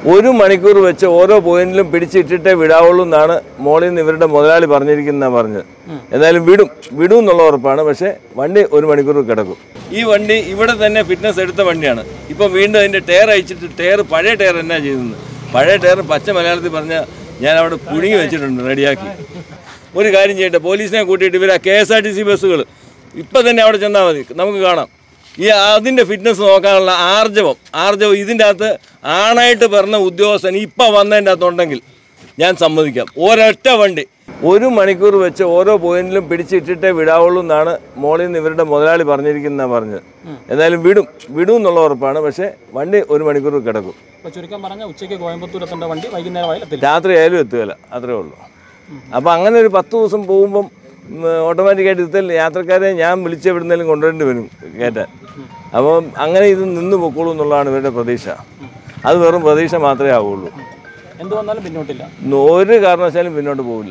ഒരു മണിക്കൂർ വെച്ച് ഓരോ പോയിന്റിലും പിടിച്ചിട്ടിട്ടേ വിടാവുള്ളൂ എന്നാണ് മോളിൽ നിന്ന് ഇവരുടെ മുതലാളി പറഞ്ഞിരിക്കുന്ന പറഞ്ഞത് എന്തായാലും വിടും വിടും എന്നുള്ള ഉറപ്പാണ് പക്ഷേ വണ്ടി ഒരു മണിക്കൂർ കിടക്കും ഈ വണ്ടി ഇവിടെ തന്നെ ഫിറ്റ്നസ് എടുത്ത വണ്ടിയാണ് ഇപ്പം വീണ്ടും അതിൻ്റെ ടയർ അയച്ചിട്ട് ടയർ പഴയ ടയർ എന്നാ ചെയ്യുന്നത് പഴയ ടയർ പച്ച മലയാളത്തിൽ പറഞ്ഞാൽ ഞാൻ അവിടെ പുഴുങ്ങി വെച്ചിട്ടുണ്ട് റെഡിയാക്കി ഒരു കാര്യം ചെയ്യട്ടെ പോലീസിനെ കൂട്ടിയിട്ട് ഇവർ K S R T C ബസ്സുകൾ ഇപ്പം തന്നെ അവിടെ ചെന്നാൽ മതി നമുക്ക് കാണാം ഈ അതിൻ്റെ ഫിറ്റ്നസ് നോക്കാനുള്ള ആർജവം ആർജവം ഇതിൻ്റെ അകത്ത് ആണായിട്ട് പറഞ്ഞ ഉദ്യോഗസ്ഥൻ ഇപ്പം വന്നതിൻ്റെ അകത്തുണ്ടെങ്കിൽ ഞാൻ സമ്മതിക്കാം ഒരൊറ്റ വണ്ടി ഒരു മണിക്കൂർ വെച്ച് ഓരോ പോയിന്റിലും പിടിച്ചിട്ടിട്ടേ വിടാവുള്ളൂ എന്നാണ് മോളിൽ നിന്ന് ഇവരുടെ മുതലാളി പറഞ്ഞിരിക്കുന്ന പറഞ്ഞത് എന്തായാലും വിടും വിടും എന്നുള്ള ഉറപ്പാണ് പക്ഷേ വണ്ടി ഒരു മണിക്കൂർ കിടക്കും ഇപ്പോൾ ചുരുക്കം പറഞ്ഞാൽ ഉച്ചയ്ക്ക് കോയമ്പത്തൂർ എത്തേണ്ട വണ്ടി വൈകുന്നേരമായി എത്തില്ല രാത്രി ആയാലും എത്തുകയില്ല അത്രേ ഉള്ളൂ അപ്പോൾ അങ്ങനെ ഒരു പത്ത് ദിവസം പോകുമ്പം ഓട്ടോമാറ്റിക്കായിട്ട് ഇതിൽ യാത്രക്കാരെ ഞാൻ വിളിച്ച് എവിടുന്നേലും കൊണ്ടുവരേണ്ടി വരും കയറ്റാൻ അപ്പം അങ്ങനെ ഇത് നിന്ന് പൊക്കോളൂ എന്നുള്ളതാണ് ഇവരുടെ പ്രതീക്ഷ അത് വെറും പ്രതീക്ഷ മാത്രമേ ആവുള്ളൂ എന്ത് വന്നാലും പിന്നോട്ടില്ല ഇന്ന് ഒരു കാരണവശാലും പിന്നോട്ട് പോവില്ല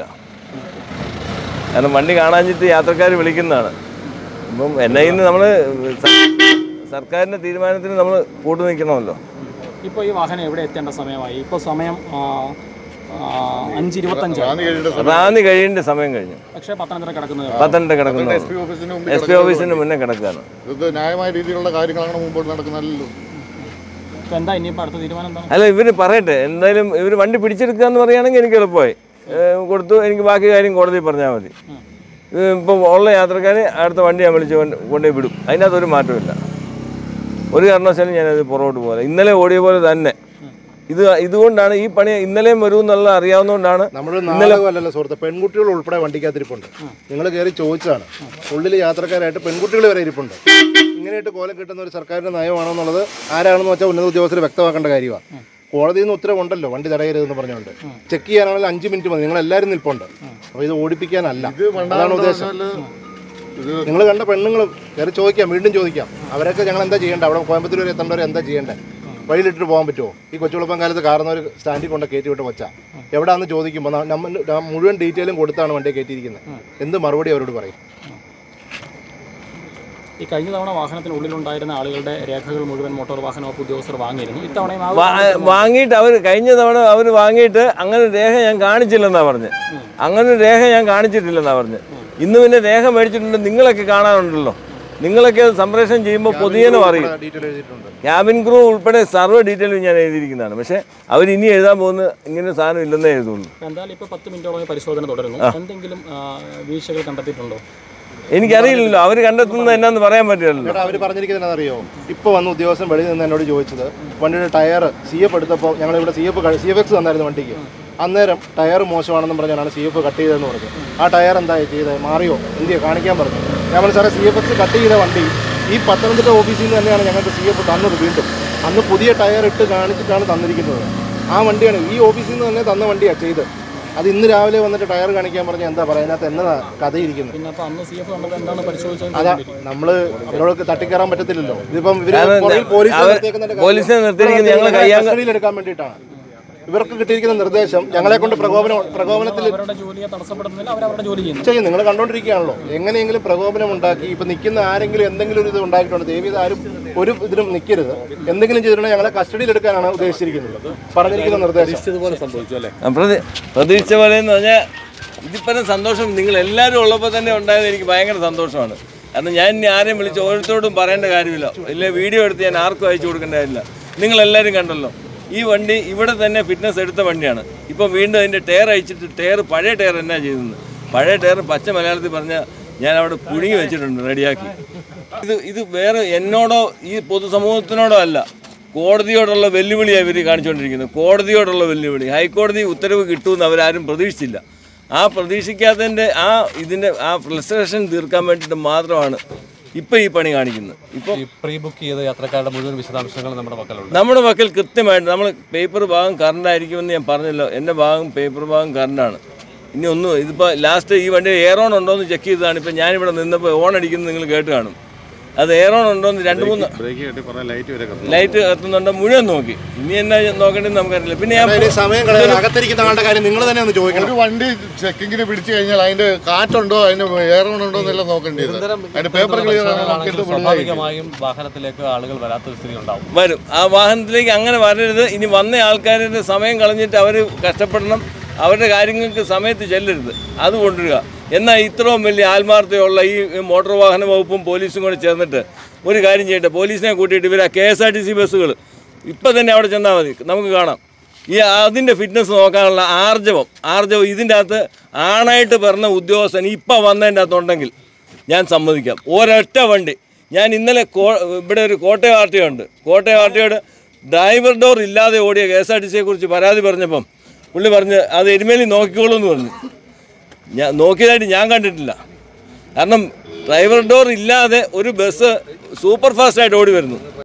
കാരണം വണ്ടി കാണാഞ്ഞിട്ട് യാത്രക്കാർ വിളിക്കുന്നതാണ് അപ്പം എന്നെ ഇന്ന് നമ്മൾ സർക്കാരിൻ്റെ തീരുമാനത്തിന് നമ്മൾ കൂട്ടു നിൽക്കണമല്ലോ ഇപ്പോൾ ഈ വാഹനം എവിടെ എത്തേണ്ട സമയമായി ഇപ്പോൾ സമയം ആ, ആ, അഞ്ച് ഇരുപത്തഞ്ചായി റാന്നി കഴിയേണ്ട സമയം കഴിഞ്ഞു പക്ഷേ പത്തനംതിട്ട കിടക്കുന്നത് പത്തനംതിട്ട കിടക്കുന്നു എസ് പി ഓഫീസിന് മുമ്പിൽ എസ് പി ഓഫീസിന് മുന്നേ കിടക്കുകയാണ് ഇത് ന്യായമായ രീതിയിലുള്ള കാര്യങ്ങളാണ് മുമ്പോട്ട് നടക്കുന്നതല്ലോ ഇപ്പോൾ എന്താ ഇനിയിപ്പോൾ അടുത്ത തീരുമാനം എന്താണ് അല്ല ഇവർ പറയട്ടെ എന്തായാലും ഇവർ വണ്ടി പിടിച്ചെടുക്കുക എന്ന് പറയുകയാണെങ്കിൽ എനിക്ക് എളുപ്പമായി ഏഹ് കൊടുത്തു എനിക്ക് ബാക്കി കാര്യം കോടതി പറഞ്ഞാൽ മതി ഇപ്പം ഉള്ള യാത്രക്കാരെ അടുത്ത വണ്ടി ഞാൻ വിളിച്ച് കൊണ്ട് കൊണ്ടുപോയി വിടും അതിനകത്ത് ഒരു മാറ്റമില്ല ഒരു കാരണവശാലും ഞാനത് പുറകോട്ട് പോകാതെ ഇന്നലെ ഓടിയ പോലെ തന്നെ ഇത് ഇതുകൊണ്ടാണ് ഈ പണി ഇന്നലെയും വരും എന്നുള്ള അറിയാവുന്നതുകൊണ്ടാണ് നമ്മുടെ നാടകമല്ലല്ലോ സുഹൃത്ത് പെൺകുട്ടികൾ ഉൾപ്പെടെ വണ്ടിക്കകത്തിരിപ്പുണ്ട് നിങ്ങൾ കയറി ചോദിച്ചതാണ് ഉള്ളിൽ യാത്രക്കാരായിട്ട് പെൺകുട്ടികൾ വരെ ഇരിപ്പുണ്ട് ഇങ്ങനെയായിട്ട് കോലം കിട്ടുന്ന ഒരു സർക്കാരിന്റെ നയമാണോ എന്നുള്ളത് ആരാണെന്ന് വെച്ചാൽ ഉന്നത ഉദ്യോഗസ്ഥർ വ്യക്തമാക്കേണ്ട കാര്യമാണ് കോടതിയിൽ നിന്ന് ഉത്തരവുണ്ടല്ലോ വണ്ടി തടയരുതെന്ന് പറഞ്ഞുകൊണ്ട് ചെക്ക് ചെയ്യാനാണെങ്കിൽ അഞ്ച് മിനിറ്റ് മതി നിങ്ങൾ എല്ലാവരും നിൽപ്പുണ്ട് അപ്പോൾ ഇത് ഓടിപ്പിക്കാനല്ല അതാണ് ഉദ്ദേശം നിങ്ങൾ കണ്ട പെണ്ണുങ്ങളും കയറി ചോദിക്കാം വീണ്ടും ചോദിക്കാം അവരൊക്കെ ഞങ്ങൾ എന്താ ചെയ്യേണ്ടത് അവിടെ കോയമ്പത്തൂർ വരെ എത്തേണ്ടവർ എന്താ ചെയ്യേണ്ടത് വഴിയിലിട്ടിട്ട് പോകാൻ പറ്റുമോ ഈ കൊച്ചുകുളപ്പം കാലത്ത് കാരണവർ സ്റ്റാൻഡിൽ കൊണ്ട് കയറ്റി വിട്ട് വെച്ചാ എവിടെയാണെന്ന് ചോദിക്കുമ്പോൾ ന- നമ്മൾ ന- മുഴുവൻ ഡീറ്റെയിലും കൊടുത്താണ് വണ്ടിയെ കയറ്റിയിരിക്കുന്നത് എന്ത് മറുപടി അവരോട് പറയും ഈ കഴിഞ്ഞ തവണ വാഹനത്തിനുള്ളിലുണ്ടായിരുന്ന ആളുകളുടെ രേഖകൾ മുഴുവൻ മോട്ടോർ വാഹന വകുപ്പ് ഉദ്യോഗസ്ഥർ വാങ്ങിയിരുന്നു ഇത്തവണയും ആ വാ- വാങ്ങിയിട്ട് അവർ കഴിഞ്ഞ തവണ അവർ വാങ്ങിയിട്ട് അങ്ങനെ ഒരു രേഖ ഞാൻ കാണിച്ചില്ലെന്നാ പറഞ്ഞത് അങ്ങനെ ഒരു രേഖ ഞാൻ കാണിച്ചിട്ടില്ലെന്നാ പറഞ്ഞത് ഇന്ന് പിന്നെ രേഖ മേടിച്ചിട്ടുണ്ട് നിങ്ങളൊക്കെ കാണാനുണ്ടല്ലോ നിങ്ങളൊക്കെ അത് സംപ്രേഷണം ചെയ്യുമ്പോൾ പൊതുജനം അറിയും ഡീറ്റെയിൽ എഴുതിയിട്ടുണ്ട് ക്യാബിൻ ക്രൂ ഉൾപ്പെടെ സർവ്വ ഡീറ്റെയിലും ഞാൻ എഴുതിയിരിക്കുന്നതാണ് പക്ഷേ അവർ ഇനി എഴുതാൻ പോകുന്ന ഇങ്ങനെ ഒരു സാധനം ഇല്ലെന്നേ എഴുതുള്ളൂ എന്തായാലും ഇപ്പോൾ പത്ത് മിനിറ്റോളം പരിശോധന തുടരുന്നു എന്തെങ്കിലും ആ, വീഴ്ചകൾ കണ്ടെത്തിയിട്ടുണ്ടോ എനിക്കറിയില്ലല്ലോ അവർ കണ്ടെത്തുന്നത് എന്നാന്ന് പറയാൻ പറ്റില്ലല്ലോ ചേട്ടാ അവർ പറഞ്ഞിരിക്കുന്നത് അറിയോ ഇപ്പോൾ വന്ന ഉദ്യോഗസ്ഥൻ വെളിയിൽ നിന്ന് എന്നോട് ചോദിച്ചത് വണ്ടിയുടെ ടയർ സി എഫ് എടുത്തപ്പോൾ ഞങ്ങൾ ഇവിടെ C F C F X തന്നായിരുന്നു വണ്ടിക്ക് അന്നേരം ടയർ മോശമാണെന്നും പറഞ്ഞാണ് സി എഫ് കട്ട് ചെയ്തതെന്ന് പറഞ്ഞു ആ ടയർ എന്താ ചെയ്തത് മാറിയോ എന്തിയോ കാണിക്കാൻ പറഞ്ഞു ഞാൻ പറഞ്ഞു സാറേ സി എഫ് എക്സ് കട്ട് ചെയ്ത വണ്ടി ഈ പത്തനംതിട്ട ഓഫീസിൽ നിന്ന് തന്നെയാണ് ഞങ്ങൾക്ക് സി എഫ് തന്നത് വീണ്ടും അന്ന് പുതിയ ടയർ ഇട്ട് കാണിച്ചിട്ടാണ് തന്നിരിക്കുന്നത് ആ വണ്ടിയാണ് ഈ ഓഫീസിൽ നിന്ന് തന്നെ തന്ന വണ്ടിയാണ് ചെയ്ത് അത് ഇന്ന് രാവിലെ വന്നിട്ട് ടയർ കാണിക്കാൻ പറഞ്ഞാൽ എന്താ പറയുക അതിനകത്ത് എന്നതാ കഥയിരിക്കുന്നത് പിന്നെ അപ്പോൾ അന്ന് സി എഫ് കണ്ടത് എന്താണ് പരിശോധിച്ചത് അതാ നമ്മള് ഇവരോട് തട്ടിക്കയറാൻ പറ്റത്തില്ലല്ലോ ഇതിപ്പം ഇവര് കാരണം പുറകിൽ പോലീസിനെ അവർ- നിർത്തിയേക്കുന്നതിന്റെ പോലീസിനെ കാര്യം- നിർത്തിയിരിക്കുന്നത് ഞങ്ങൾ ഞങ്ങളെ കയ്യാങ്ക- കസ്റ്റഡിയിൽ എടുക്കാൻ വേണ്ടിയിട്ടാണ് ഇവർക്ക് കിട്ടിയിരിക്കുന്ന നിർദ്ദേശം ഞങ്ങളെ കൊണ്ട് പ്രകോപനം പ്രകോപനത്തിൽ അവരുടെ ജോലിയെ തടസ്സപ്പെടുന്നില്ല അവർ അവരുടെ ജോലി ചെയ്യുന്നു ചെയ്യും നിങ്ങൾ കണ്ടോണ്ടിരിക്കുകയാണല്ലോ എങ്ങനെയെങ്കിലും പ്രകോപനം ഉണ്ടാക്കി ഇപ്പൊ നിൽക്കുന്ന ആരെങ്കിലും എന്തെങ്കിലും ഒരു ഇത് ഉണ്ടാക്കിയിട്ടുണ്ട് ദേവി ഇത് ആരും ഒരു ഇതിലും നിൽക്കരുത് എന്തെങ്കിലും ചെയ്തിട്ടുണ്ടെങ്കിൽ ഞങ്ങളെ കസ്റ്റഡിയിൽ എടുക്കാനാണ് ഉദ്ദേശിച്ചിരിക്കുന്നത് പറഞ്ഞിരിക്കുന്ന നിർദ്ദേശം ആ, പ്രതി- പ്രതീക്ഷിച്ച പോലെ എന്ന് പറഞ്ഞാൽ ഇതിപ്പം സന്തോഷം നിങ്ങൾ എല്ലാവരും ഉള്ളപ്പോൾ തന്നെ ഉണ്ടായത് എനിക്ക് ഭയങ്കര സന്തോഷമാണ് കാരണം ഞാൻ ഇനി ആരെയും വിളിച്ച് ഓരോരുത്തരോടും പറയേണ്ട കാര്യമില്ല ഇല്ലേ വീഡിയോ എടുത്ത് ഞാൻ ആർക്കും അയച്ചു കൊടുക്കേണ്ട കാര്യമില്ല നിങ്ങളെല്ലാവരും കണ്ടല്ലോ ഈ വണ്ടി ഇവിടെ തന്നെ ഫിറ്റ്നസ് എടുത്ത വണ്ടിയാണ് ഇപ്പം വീണ്ടും അതിൻ്റെ ടയർ അയച്ചിട്ട് ടയർ പഴയ ടയർ എന്നാ ചെയ്യുന്നത് പഴയ ടയർ പച്ച മലയാളത്തിൽ പറഞ്ഞാൽ ഞാൻ അവിടെ പുഴുങ്ങി വെച്ചിട്ടുണ്ട് റെഡിയാക്കി ഇത് ഇത് വേറെ എന്നോടോ ഈ പൊതുസമൂഹത്തിനോടോ അല്ല കോടതിയോടുള്ള വെല്ലുവിളിയാണ് ഇവർ കാണിച്ചുകൊണ്ടിരിക്കുന്നത് കോടതിയോടുള്ള വെല്ലുവിളി ഹൈക്കോടതി ഉത്തരവ് കിട്ടുമെന്ന് അവരാരും പ്രതീക്ഷിച്ചില്ല ആ പ്രതീക്ഷിക്കാത്തതിൻ്റെ ആ ഇതിൻ്റെ ആ ഫ്രസ്ട്രേഷൻ തീർക്കാൻ വേണ്ടിയിട്ട് മാത്രമാണ് ഇപ്പോൾ ഈ പണി കാണിക്കുന്നത് ഇപ്പോൾ ഈ പ്രീ ബുക്ക് ചെയ്ത യാത്രക്കാരുടെ മുഴുവൻ വിശദാംശങ്ങൾ നമ്മുടെ പക്കലുണ്ട് നമ്മുടെ പക്കൽ കൃത്യമായിട്ട് നമ്മൾ പേപ്പർ ഭാഗം കറണ്ട് ആയിരിക്കുമെന്ന് ഞാൻ പറഞ്ഞല്ലോ എൻ്റെ ഭാഗം പേപ്പർ ഭാഗം കറണ്ടാണ് ഇനി ഒന്നും ഇതിപ്പോൾ ലാസ്റ്റ് ഈ വണ്ടി എയർ ഓൺ ഉണ്ടോ എന്ന് ചെക്ക് ചെയ്തതാണ് ഇപ്പോൾ ഞാനിവിടെ നിന്നപ്പോൾ ഓൺ അടിക്കുന്നത് നിങ്ങൾ കേട്ട് കാണും അത് എയറോൺ ഉണ്ടോ എന്ന് രണ്ട് മൂന്ന് ബ്രേക്ക് കെട്ടി കുറേ ലൈറ്റ് വരെ കത്തുന്നു ലൈറ്റ് കത്തുന്നുണ്ടോ മുഴുവൻ നോക്കി ഇനി എന്നാ നോക്കേണ്ടത് നമുക്കറിയില്ല പിന്നെ ഞാൻ ഇനി സമയം കളയാൻ അകത്തിരിക്കുന്ന ആളുടെ കാര്യം നിങ്ങൾ തന്നെ ഒന്ന് ചോദിക്കണം ഒരു വണ്ടി ചെക്കിങ്ങിന് പിടിച്ചു കഴിഞ്ഞാൽ അതിന്റെ കാറ്റുണ്ടോ അതിന് എയറോണുണ്ടോ എന്നെല്ലാം നോക്കേണ്ടത് അതിന്റെ പേപ്പർ ക്ലിയർ ആണെങ്കിൽ സ്വാഭാവികമായും വാഹനത്തിലേക്ക് ആളുകൾ വരാത്തൊരു സ്ഥിതി ഉണ്ടാവും വരും ആ വാഹനത്തിലേക്ക് അങ്ങനെ വരരുത് ഇനി വന്ന ആൾക്കാരുടെ സമയം കളഞ്ഞിട്ട് അവർ കഷ്ടപ്പെടണം അവരുടെ കാര്യങ്ങൾക്ക് സമയത്ത് ചെല്ലരുത് അത് കൊണ്ടുവരിക എന്നാൽ ഇത്രയും വലിയ ആത്മാർത്ഥതയുള്ള ഈ മോട്ടോർ വാഹന വകുപ്പും പോലീസും കൂടെ ചേർന്നിട്ട് ഒരു കാര്യം ചെയ്യട്ടെ പോലീസിനെ കൂട്ടിയിട്ട് ഇവർ K S R T C ബസ്സുകൾ ഇപ്പം തന്നെ അവിടെ ചെന്നാൽ മതി നമുക്ക് കാണാം ഈ അതിൻ്റെ ഫിറ്റ്നസ് നോക്കാനുള്ള ആർജവം ആർജവം ഇതിൻ്റെ അകത്ത് ആണായിട്ട് പറഞ്ഞ ഉദ്യോഗസ്ഥൻ ഇപ്പം വന്നതിൻ്റെ അകത്തുണ്ടെങ്കിൽ ഞാൻ സമ്മതിക്കാം ഒരൊറ്റ വണ്ടി ഞാൻ ഇന്നലെ കോ ഇവിടെ ഒരു കോട്ടയം ആർ ടി ഉണ്ട് കോട്ടയം ആർ ടിയോട് ഡ്രൈവർ ഡോർ ഇല്ലാതെ ഓടിയ കെ എസ് ആർ ടി സിയെ കുറിച്ച് പരാതി പറഞ്ഞപ്പം പുള്ളി പറഞ്ഞ് അത് എരുമേലി നോക്കിക്കോളൂ എന്ന് പറഞ്ഞു ഞാൻ നോക്കിയതായിട്ട് ഞാൻ കണ്ടിട്ടില്ല കാരണം ഡ്രൈവർ ഡോർ ഇല്ലാതെ ഒരു ബസ് സൂപ്പർ ഫാസ്റ്റായിട്ട് ഓടി വരുന്നു